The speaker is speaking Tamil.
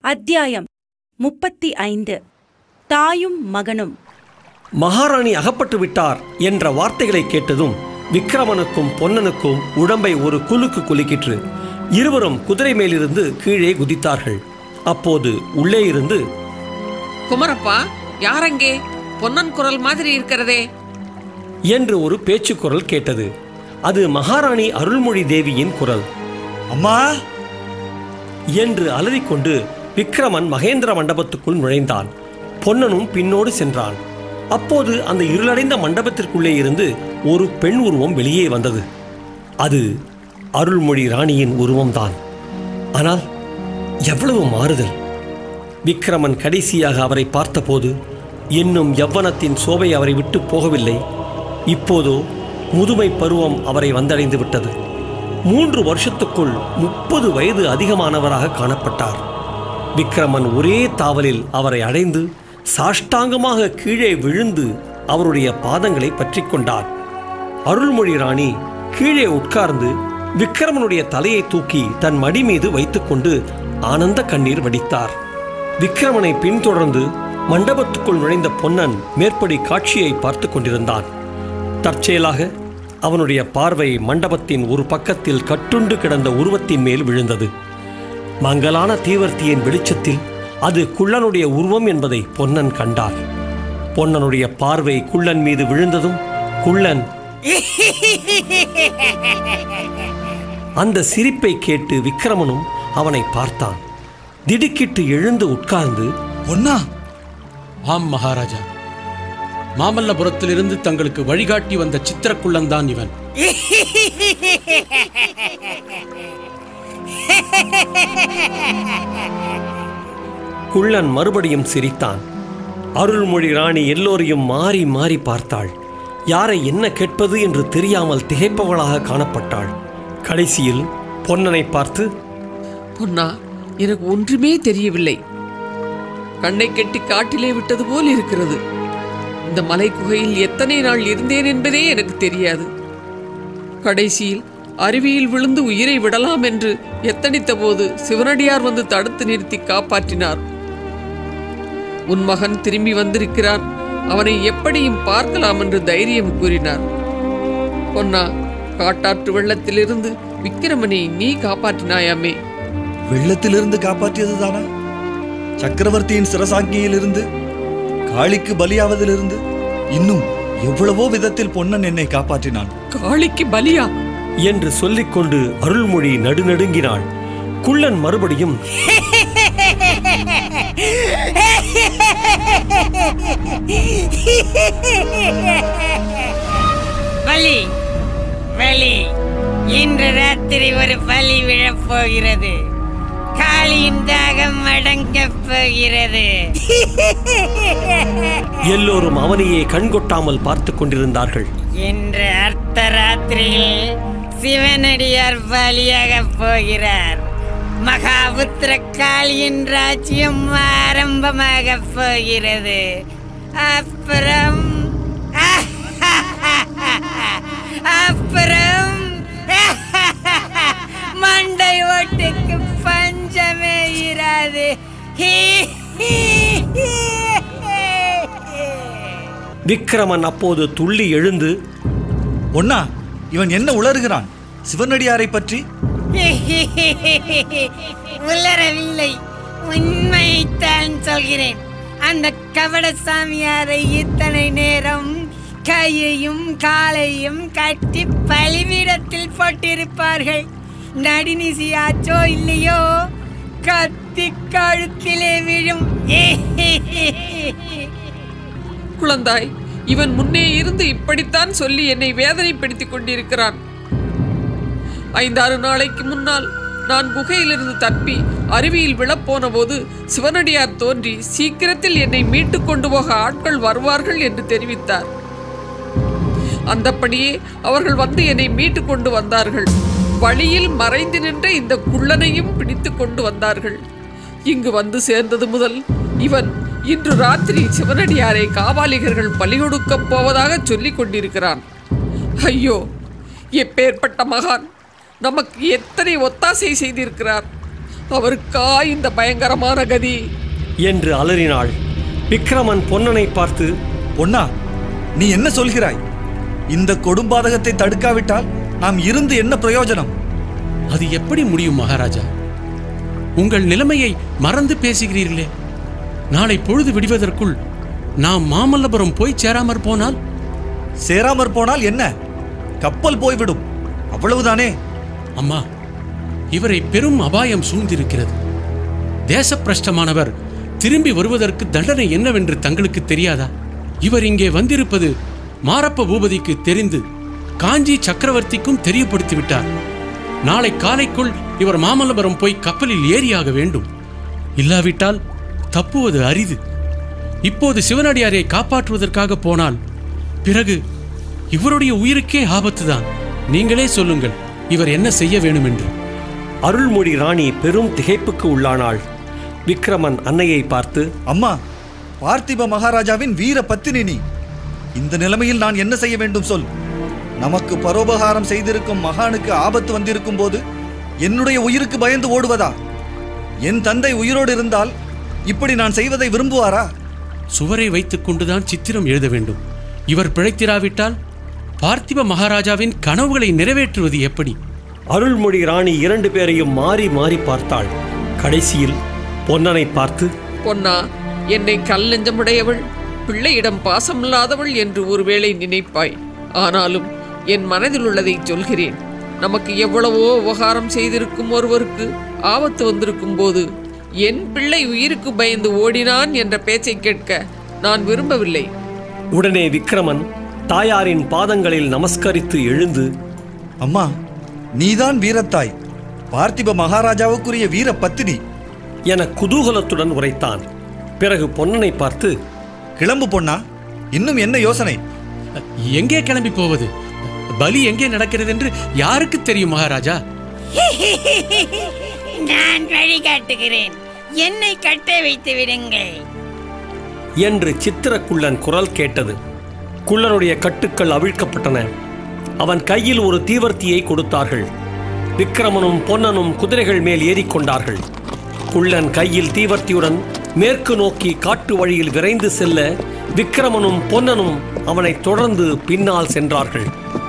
அத்தியாயம் முப்பத்தி ஐந்து தாயும் மகனும் மகாராணி அகப்பட்டு விட்டார் என்ற வார்த்தைகளை கேட்டதும் விக்கிரமனுக்கும் பொன்னனுக்கும் உடம்பை ஒரு குலுக்கு குலுக்கிற்று இருவரும் குதிரை மேலிருந்து கீழே குதித்தார்கள் அப்போது உள்ளே இருந்து குமரப்பா யாரங்கே பொன்னன் குரல் மாதிரி இருக்கிறதே என்று ஒரு பேச்சுக் குரல் கேட்டது அது மகாராணி அருள்மொழி தேவியின் குரல் அம்மா என்று அலறிக்கொண்டு விக்கிரமன் மகேந்திர மண்டபத்துக்குள் நுழைந்தான் பொன்னனும் பின்னோடு சென்றான் அப்போது அந்த இருளடைந்த மண்டபத்திற்குள்ளே இருந்து ஒரு பெண் உருவம் வெளியே வந்தது அது அருள்மொழி ராணியின் உருவம்தான் ஆனால் எவ்வளவு மாறுதல் விக்கிரமன் கடைசியாக அவரை பார்த்தபோது இன்னும் யவ்வனத்தின் சோபை அவரை விட்டு போகவில்லை இப்போதோ முதுமை பருவம் அவரை வந்தடைந்து விட்டது மூன்று வருஷத்துக்குள் முப்பது வயது அதிகமானவராக காணப்பட்டார் விக்கிரமன் ஒரே தாவலில் அவரை அடைந்து சாஷ்டாங்கமாக கீழே விழுந்து அவருடைய பாதங்களை பற்றிக் கொண்டார் அருள்மொழி ராணி கீழே உட்கார்ந்து விக்கிரமனுடைய தலையை தூக்கி தன் மடி மீது வைத்துக்கொண்டு ஆனந்த கண்ணீர் வடித்தார் விக்கிரமனை பின்தொடர்ந்து மண்டபத்துக்குள் நுழைந்த பொன்னன் மேற்படி காட்சியை பார்த்து கொண்டிருந்தான் தற்செயலாக அவனுடைய பார்வை மண்டபத்தின் ஒரு பக்கத்தில் கட்டுண்டு கிடந்த உருவத்தின் மேல் விழுந்தது மங்கலான தீவர்த்தியின் வெளிச்சத்தில் அது குள்ளனுடைய உருவம் என்பதை பொன்னன் கண்டார் பொன்னனுடைய பார்வை குள்ளன் மீது விழுந்ததும் குள்ளன் அந்த சிரிப்பை கேட்டு விக்கிரமனும் அவனை பார்த்தான் திடுக்கிட்டு எழுந்து உட்கார்ந்து பொன்னா ஆம் மகாராஜா மாமல்லபுரத்திலிருந்து தங்களுக்கு வழிகாட்டி வந்த சித்திரக்குள்ளன்தான் இவன் குள்ளன் மறுபடியும் சிரித்தான் அருள்மொழி ராணி எல்லோரையும் மாறி மாறி பார்த்தாள் யாரை என்ன கேட்பது என்று தெரியாமல் திகைப்பவளாக காணப்பட்டாள் கடைசியில் பொன்னனை பார்த்து பொன்னா எனக்கு ஒன்றுமே தெரியவில்லை கண்ணை கெட்டி காட்டிலே விட்டது போல் இருக்கிறது இந்த மலை குகையில் எத்தனை நாள் இருந்தேன் என்பதே எனக்கு தெரியாது கடைசியில் அருவியில் விழுந்து உயிரை விடலாம் என்று எத்தனித்த போது சிவனடியார் வந்து தடுத்து நிறுத்தி காப்பாற்றினார் உன் மகன் திரும்பி வந்திருக்கிறான் அவனை எப்படியும் பார்க்கலாம் என்று தைரியம் கூறினார் பொன்னா காட்டாற்று வெள்ளத்திலிருந்து விக்கிரமனை நீ காப்பாற்றினாயாமே வெள்ளத்திலிருந்து காப்பாற்றியது தானா சக்கரவர்த்தியின் சிரசாங்கியிலிருந்து காளிக்கு பலியாவதிலிருந்து இன்னும் எவ்வளவோ விதத்தில் பொன்னன் என்னை காப்பாற்றினான் காளிக்கு பலியா என்று சொல்லிக்கொண்டு அருள்மொழி நடுநடுங்கினாள் குள்ளன் மறுபடியும் பலி பலி இன்று ராத்திரி ஒரு பலி விழப் போகிறது காளியின் தாகம் அடங்கப் போகிறது எல்லோரும் அவனையே கண்கொட்டாமல் பார்த்து கொண்டிருந்தார்கள் இன்று அர்த்த ராத்திரியில் சிவனடியார் பலியாகப் போகிறார் மகாபுத்திர காளியின் ராஜ்யம் ஆரம்பமாகப் போகிறது அப்புறம் அப்புறம் மண்டை ஓட்டுக்கு பஞ்சமே இராது விக்கிரமன் அப்போது துள்ளி எழுந்து பொன்னா இவன் என்ன உளறுகிறான் சிவனடியாரை பற்றி உளரவில்லை உண்மைத்தான் சொல்கிறேன் அந்த கபட சாமியாரை இத்தனை நேரம் கையையும் காலையும் கட்டி பலிபீடத்தில் போட்டிருப்பார்கள் நடினிசியாச்சோ இல்லையோ கத்தி கழுத்திலே விழும் குழந்தாய் இவன் முன்னே இருந்து இப்படித்தான் சொல்லி என்னை வேதனைப்படுத்திக் கொண்டிருக்கிறான் ஐந்தாறு நாளைக்கு முன்னால் நான் குகையிலிருந்து தப்பி அருவியில் விழப்போன போது சிவனடியார் தோன்றி சீக்கிரத்தில் என்னை மீட்டு கொண்டு போக ஆட்கள் வருவார்கள் என்று தெரிவித்தார் அந்தப்படியே அவர்கள் வந்து என்னை மீட்டு கொண்டு வந்தார்கள் வழியில் மறைந்து நின்ற இந்த குள்ளனையும் பிடித்து கொண்டு வந்தார்கள் இங்கு வந்து சேர்ந்தது முதல் இவன் இன்று ராத்திரி சிவனடியாரை காவாலிகர்கள் பலி கொடுக்கப் போவதாக சொல்லிக் கொண்டிருக்கிறான் ஐயோ எப்பேற்பட்ட மகான் நமக்கு எத்தனை ஒத்தாசை செய்திருக்கிறார் அவருக்கா இந்த பயங்கரமான கதி என்று அலறினாள் விக்ரமன் பொன்னனை பார்த்து பொன்னா நீ என்ன சொல்கிறாய் இந்த கொடும்பாதகத்தை தடுக்காவிட்டால் நாம் இருந்து என்ன பிரயோஜனம் அது எப்படி முடியும் மகாராஜா உங்கள் நிலைமையை மறந்து பேசுகிறீர்களே நாளை பொழுது விடுவதற்குள் நாம் மாமல்லபுரம் போய் சேராமற் போனால் சேராமற் போனால் என்ன கப்பல் போய்விடும் அவ்வளவுதானே அம்மா இவரை பெரும் அபாயம் சூழ்ந்திருக்கிறது தேசப்பிரஷ்டமானவர் திரும்பி வருவதற்கு தண்டனை என்னவென்று தங்களுக்கு தெரியாதா இவர் இங்கே வந்திருப்பது மாரப்ப பூபதிக்கு தெரிந்து காஞ்சி சக்கரவர்த்திக்கும் தெரியப்படுத்தி விட்டார் நாளை காலைக்குள் இவர் மாமல்லபுரம் போய் கப்பலில் ஏறியாக வேண்டும் இல்லாவிட்டால் தப்புவது அரிது இப்போது சிவனடியாரை காப்பாற்றுவதற்காக போனால் பிறகு இவருடைய உயிருக்கே ஆபத்துதான் நீங்களே சொல்லுங்கள் இவர் என்ன செய்ய வேண்டும் என்று அருள்மொழி ராணி பெரும் திகைப்புக்கு உள்ளானாள் விக்ரமன் அன்னையை பார்த்து அம்மா பார்த்திப மகாராஜாவின் வீர பத்தினி நீ இந்த நிலைமையில் நான் என்ன செய்ய வேண்டும் சொல் நமக்கு பரோபகாரம் செய்திருக்கும் மகானுக்கு ஆபத்து வந்திருக்கும் போது என்னுடைய உயிருக்கு பயந்து ஓடுவதா என் தந்தை உயிரோடு இருந்தால் இப்படி நான் செய்வதை விரும்புவாரா சுவரை வைத்துக் கொண்டுதான் சித்திரம் எழுத வேண்டும் இவர் பிழைத்திராவிட்டால் பார்த்திப மகாராஜாவின் கனவுகளை நிறைவேற்றுவது எப்படி அருள்மொழி ராணி இரண்டு பேரையும் மாறி மாறி பார்த்தாள் கடைசியில் பொன்னனை பார்த்து பொன்னா என்னை கல் நெஞ்சமுடையவள் பிள்ளையிடம் பாசமில்லாதவள் என்று ஒருவேளை நினைப்பாய் ஆனாலும் என் மனதில் உள்ளதை சொல்கிறேன் நமக்கு எவ்வளவோ உபகாரம் செய்திருக்கும் ஒருவருக்கு ஆபத்து வந்திருக்கும் போது என் பிள்ளை உயிருக்கு பயந்து ஓடினான் என்ற பேச்சை கேட்க நான் விரும்பவில்லை உடனே விக்ரமன் தாயாரின் பாதங்களில் நமஸ்கரித்து எழுந்து அம்மா நீதான் வீரத்தாய் பார்த்திப மகாராஜாவுக்குரிய வீர பத்தினி என குதூகலத்துடன் உரைத்தான் பிறகு பொன்னனை பார்த்து கிளம்பு பொன்னா இன்னும் என்ன யோசனை எங்கே கிளம்பி போவது பலி எங்கே நடக்கிறது என்று யாருக்கு தெரியும் மகாராஜா நான் வழிகாட்டுகிறேன் என்னை கட்ட வைத்து விடுங்கள் என்று சித்திரக்குள்ளன் குரல் கேட்டது குள்ளனுடைய கட்டுக்கள் அவிழ்க்கப்பட்டன அவன் கையில் ஒரு தீவர்த்தியை கொடுத்தார்கள் விக்ரமனும் பொன்னனும் குதிரைகள் மேல் ஏறிக்கொண்டார்கள் குள்ளன் கையில் தீவர்த்தியுடன் மேற்கு நோக்கி காட்டு வழியில் விரைந்து செல்ல விக்ரமனும் பொன்னனும் அவனைத் தொடர்ந்து பின்னால் சென்றார்கள்